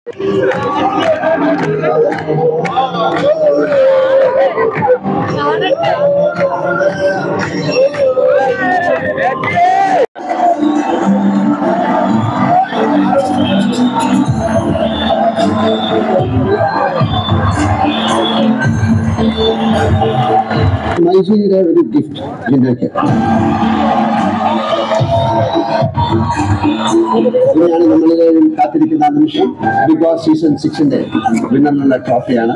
മൈസൂരിലെ ഒരു ഗിഫ്റ്റ് ജില്ലയ്ക്ക് ഇനിയാണ് നമ്മളെല്ലാവരും കാത്തിരിക്കുന്ന ആ നിമിഷം ബിഗ് ബോസ് സീസൺ സിക്സിന്റെ വിന്നറിനുള്ള ട്രോഫിയാണ്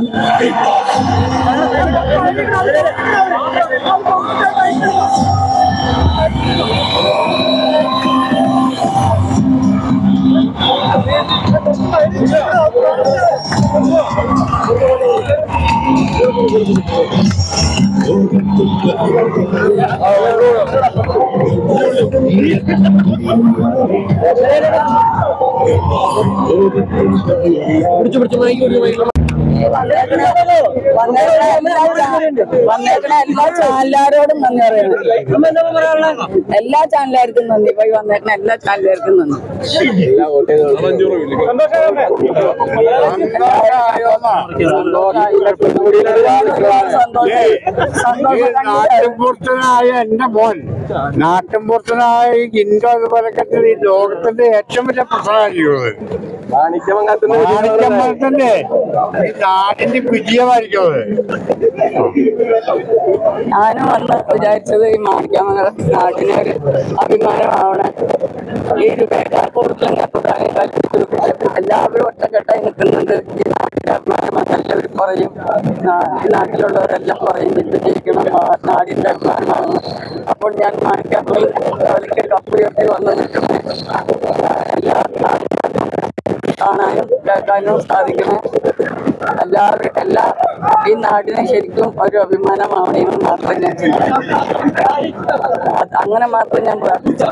വന്നേക്കണ എല്ലാ ചാനലുകാരോടും നന്ദി പറയുന്നത് എല്ലാ ചാനലുകാർക്കും നന്ദി പോയി വന്നേക്കണ എല്ലാ ചാനലുകാർക്കും നന്ദി സന്തോഷം നാട്ടിൻപുറത്തനായ എന്റെ മോൻ നാട്ടിൻപുറത്തനായ ഇൻഡോ അതുപോലൊക്കെ ഈ ലോകത്തിന്റെ ഏറ്റവും വലിയ പ്രശ്നമായിരിക്കുന്നത് മാണിക്യമംഗലത്തിന്റെ ഈ നാടിന്റെ വിജയമായിരിക്കും അത് ഞാനും വന്ന് വിചാരിച്ചത് ഈ മാണിക്കാമംഗല നാടിന് ഒരു അഭിമാനമാവണം ഈ ഒരു കൊടുക്കുന്ന എല്ലാവരും ഒറ്റക്കെട്ടായി നിൽക്കുന്നുണ്ട് ഈ നാട്ടിലെ അഭിമാനം എല്ലാവരും പറയും നാ- ഈ നാട്ടിലുള്ളവരെല്ലാം പറയും എന്ത് ജയിക്കണം ആ നാടിന്റെ അഭിമാനമാണ് അപ്പോൾ ഞാൻ മാണിക്കാമംഗലക്ക് കപ്പ് ഉയർത്തി വന്ന് നിൽക്കുന്നു എല്ലാ കാണാനും കേൾക്കാനും സാധിക്കണം എല്ലാവരും എല്ലാ ഈ നാടിനെ ശരിക്കും ഒരു അഭിമാനമാവണമെന്ന് മാത്രം ഞാൻ ചിന്തിക്കുന്നു. അത് അങ്ങനെ മാത്രം ഞാൻ പ്രാർത്ഥിച്ചു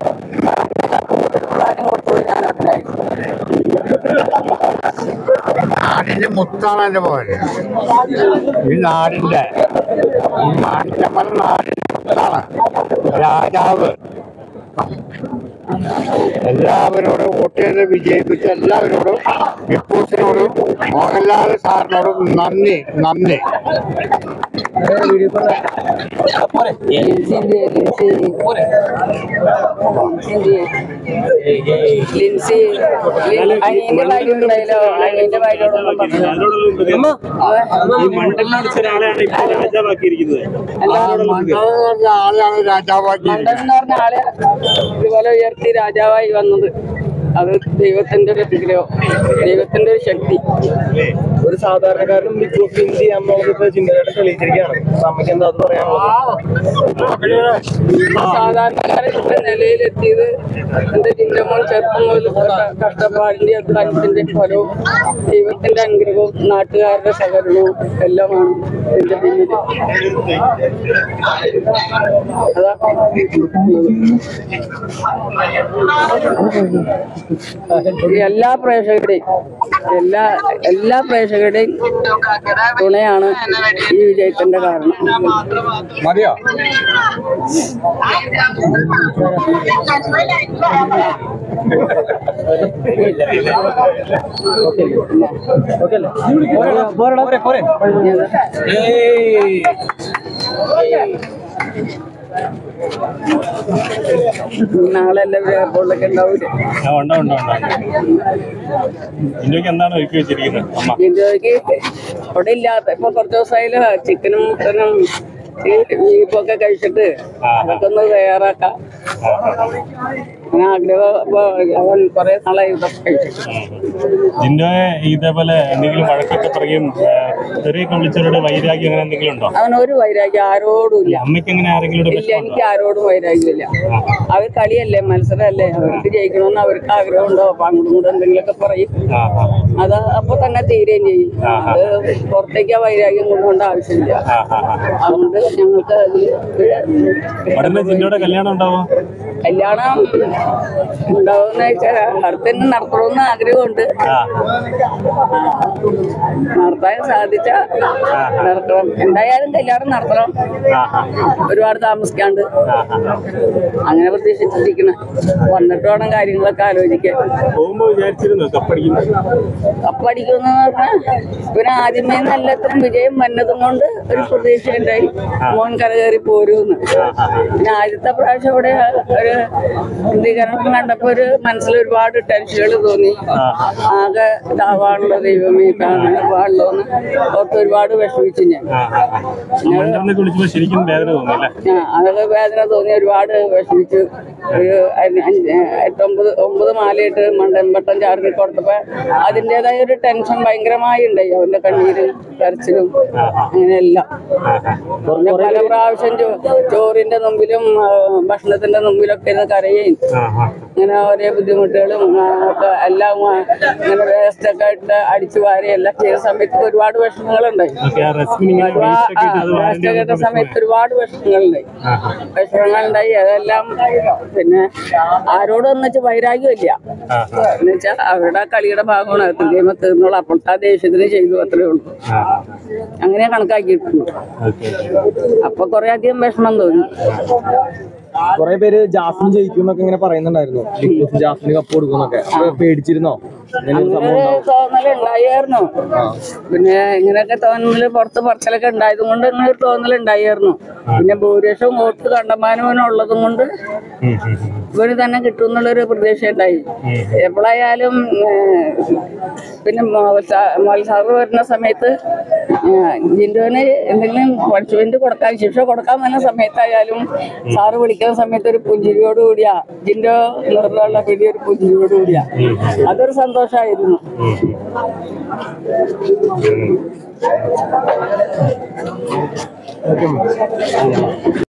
പ്രായം കൊടുത്തത് ഞാൻ അതിനായിരുന്നു നാടിന്റെ മുത്താണ് എന്റെ മോൻ ഈ നാടിന്റെ ഈ മാണിക്യമംഗലം നാടിന്റെ മുത്താണ് രാജാവ് എല്ലാവരോടും വോട്ട് ചെയ്ത് വിജയിപ്പിച്ച എല്ലാവരോടും വിപ്പൂസിനോടും മോഹൻലാൽ സാറിനോടും നന്ദി നന്ദി ലിൻസി എന്ത് ചെയ്യും? ലിൻസി ലിൻസി എന്ത് ചെയ്യും? ലിൻസി ലിൻ- അനിയന്റെ ഭാര്യ ഉണ്ടായല്ലോ അനിയന്റെ ഭാര്യയോടൊന്നും പറഞ്ഞു ഈ മണ്ടലിനടിച്ച ഒരാളെയാണ് ഇപ്പൊ രാജാവാക്കിയിരിക്കുന്നത് മണ്ഡലം ആളെയാണ് രാജാവാക്കി മണ്ടൻ എന്ന് പറഞ്ഞ ആള് ഇതുപോലെ ഉയർത്തി രാജാവായി വന്നത് അത് ദൈവത്തിന്റെ ഒരു അനുഗ്രഹം ദൈവത്തിന്റെ ഒരു ശക്തി ഒരു സാധാരണക്കാരനും ബിഗ് ബോസ് ഇന്ത്യ എന്നുള്ളത് ഇപ്പൊ ചിന്തയായിട്ട് തെളിയിച്ചിരിക്കുകയാണ് അപ്പൊ അമ്മയ്ക്ക് എന്താ അത് പറയാനുള്ളത് സാധാരണക്കാരെ ഇത്ര നിലയിലെത്തിയത് എന്റെ ജില്ലമോൻ ചെറുപ്പം മുതൽ കഷ്ടപ്പാടിന്റെ അധ്വാനത്തിന്റെ ഫലവും ദൈവത്തിന്റെ അനുഗ്രഹവും നാട്ടുകാരുടെ സഹകരണവും എല്ലാമാണ് എന്റെ പിന്നിൽ അതാ എല്ലാ പ്രേക്ഷകരുടെയും എല്ലാ എല്ലാ പ്രേക്ഷകരുടെയും തുണയാണ് ഈ വിജയത്തിന്റെ കാരണം മതിയോ നാളെ എല്ലാവരും എയർപോർട്ടിലൊക്കെ ഉണ്ടാവൂലേ ആ, ഉണ്ട് ഉണ്ട് ഉണ്ട് ഇന്ത്യക്ക് എന്താണ് ഒരുക്കി വെച്ചിരിക്കുന്നത് അമ്മ ഇന്ത്യക്ക് അവിടെ ഇല്ലാത്ത ഇപ്പൊ കുറച്ച് ദിവസമായാലും ചിക്കനും മട്ടനും ഈ ബീഫൊക്കെ കഴിച്ചിട്ട് അതൊക്കെ ഒന്ന് തയ്യാറാക്കാം അങ്ങനെ ആഗ്രഹം ഇപ്പൊ അവൻ കുറെ നാളായി ഇതൊക്കെ കഴിച്ചിട്ട് ജിൻഡോയെ ഇതേപോലെ എന്തെങ്കിലും വഴക്കൊക്കെ പറയും തെറിയൊക്കെ വിളിച്ചവരുടെ വൈരാഗ്യം അങ്ങനെ എന്തെങ്കിലും ഉണ്ടോ അവൻ ഒരു വൈരാഗ്യം ആരോടും ഇല്ല അമ്മയ്ക്ക് അങ്ങനെ ആരെങ്കിലും ഒരു ഇല്ല പ്രശ്നമുണ്ടോ എനിക്ക് ആരോടും വൈരാഗ്യമില്ല അവർ കളിയല്ലേ മത്സരമല്ലേ അവർക്ക് ജയിക്കണമെന്ന് അവർക്ക് ആഗ്രഹമുണ്ടോ അപ്പൊ അങ്ങോട്ടും കൂടെ എന്തെങ്കിലുമൊക്കെ പറയും ആ ആ അത് അപ്പൊ തന്നെ തീരുകയും ചെയ്യും അത് പുറത്തേക്ക് ആ വൈരാഗ്യം കൊണ്ടുകൊണ്ട് ആവശ്യമില്ല ആ ആ ആ അതുകൊണ്ട് ഞങ്ങൾക്ക് അതിൽ ഉടനെ ജിൻഡോയുടെ കല്യാണം ഉണ്ടാവോ കല്യാണം ഉണ്ടാവുന്ന വെച്ചാൽ അടുത്തന്നെ നടത്തണമെന്ന് ആഗ്രഹമുണ്ട് ആ നടത്താൻ സാധിച്ച നടത്തണം എന്തായാലും കല്യാണം നടത്തണം ഒരുപാട് താമസിക്കാണ്ട് അങ്ങനെ പ്രതീക്ഷിച്ചിരിക്കണം വന്നിട്ട് വേണം കാര്യങ്ങളൊക്കെ ആലോചിക്കാൻ പോകുമ്പോ വിചാരിച്ചിരുന്നു കപ്പടിക്കുന്നു കപ്പടിക്കുമെന്ന് പറഞ്ഞാൽ പിന്നെ ആദ്യമേ നല്ലത്രയും വിജയം വന്നതും കൊണ്ട് ഒരു പ്രതീക്ഷ ഉണ്ടായി മോൻ കരകയറി പോരൂന്ന് പിന്നെ ആദ്യത്തെ പ്രാവശ്യം ഇവിടെ ഒരു പ്രതികരണം കണ്ടപ്പോ ഒരു മനസ്സിൽ ഒരുപാട് ടെൻഷനുകൾ തോന്നി ആകെ ഇതാവാണല്ലോ ദൈവമേ കാണാണല്ലോ എന്ന് ഓർത്ത് ഒരുപാട് വിഷമിച്ചു ഞാൻ മണ്ഡലത്തെ വിളിച്ചപ്പോ ശരിക്കും വേദന തോന്നില്ലേ ആ, അതൊക്കെ വേദന തോന്നി ഒരുപാട് വിഷമിച്ചു ഒരു അഞ്ച് അഞ്ച് എട്ടൊമ്പത് ഒമ്പത് മാലയിട്ട് മണ്ടമ്പട്ടം ചാർത്തി കൊടുത്തപ്പോ അതിൻ്റെതായ ഒരു ടെൻഷൻ ഭയങ്കരമായി ഉണ്ടായി അവന്റെ കണ്ണീര് കരച്ചിലും അങ്ങനെയെല്ലാം പിന്നെ പല പ്രാവശ്യം ചോ- ചോറിന്റെ മുമ്പിലും ആ, ഭക്ഷണത്തിന്റെ മുമ്പിലൊക്കെ ഇരുന്ന് കരയും അങ്ങനെ ഓരോ ബുദ്ധിമുട്ടുകളും ആ, ഒക്കെ എല്ലാം ആ, ഇങ്ങനെ വേസ്റ്റ് ഒക്കെ ഇട്ട് അടിച്ചു വാരി എല്ലാം ചെയ്ത സമയത്ത് ഒരുപാട് വിഷമങ്ങളുണ്ടായി ഓക്കെ ആ റെസ്മിന് ഇങ്ങനെ waste ഒക്കെ ഇട്ട് അത് വാരേണ്ടി വേസ്റ്റ് കേട്ട വന്നപ്പോ സമയത്ത് ഒരുപാട് വിഷമങ്ങളുണ്ടായി വിഷമങ്ങളുണ്ടായി അതെല്ലാം പിന്നെ ആരോടും എന്ന് വെച്ചാൽ വൈരാഗ്യമില്ല എന്ന് വെച്ചാൽ അവരുടെ കളിയുടെ ഭാഗമാണ് അത് ഗെയിം തീർന്നോളൂ അപ്പോഴത്തെ ആ ദേഷ്യത്തിന് ചെയ്തു അത്രേ ഉള്ളൂ അങ്ങനെ കണക്കാക്കിയിട്ടുണ്ട് ഓക്കെ അപ്പൊ കുറെ അധികം വിഷമം തോന്നി കുറെ പേര് ജാസ്മിൻ ജയിക്കും എന്നൊക്കെ ഇങ്ങനെ പറയുന്നുണ്ടായിരുന്നു ബിഗ് ബോസ് ജാസ്മിന് കപ്പ് കൊടുക്കുന്നൊക്കെ അപ്പൊ പേടിച്ചിരുന്നോ ഇങ്ങനെ ഒരു സംഭവം അങ്ങനെ ഒരു തോന്നല് ഉണ്ടായിരുന്നു പിന്നെ ഇങ്ങനെയൊക്കെ തോന്നല് പുറത്ത് പറച്ചിലൊക്കെ ഉണ്ടായത് കൊണ്ട് ഇങ്ങനെ ഒരു തോന്നൽ ഉണ്ടായിരുന്നു പിന്നെ ഭൂരിപക്ഷം വോട്ട് കണ്ടമാനവനുള്ളതും കൊണ്ട് ഇവര് തന്നെ കിട്ടും എന്നുള്ളൊരു പ്രതീക്ഷ ഉണ്ടായി എപ്പോഴായാലും ഏഹ്, പിന്നെ മത്സരം വരുന്ന സമയത്ത് ഏഹ്, ജിൻഡോന് എന്തെങ്കിലും പണിഷ്മെന്റ് കൊടുക്കാൻ ശിക്ഷ കൊടുക്കാൻ വന്ന സമയത്തായാലും സാറ് വിളിക്കുന്ന സമയത്ത് ഒരു പുഞ്ചിരിയോട് കൂടിയാ ജിൻഡോ എന്നുള്ള വലിയ ഒരു പുഞ്ചിരിയോട് കൂടിയാ അതൊരു സന്തോഷമായിരുന്നു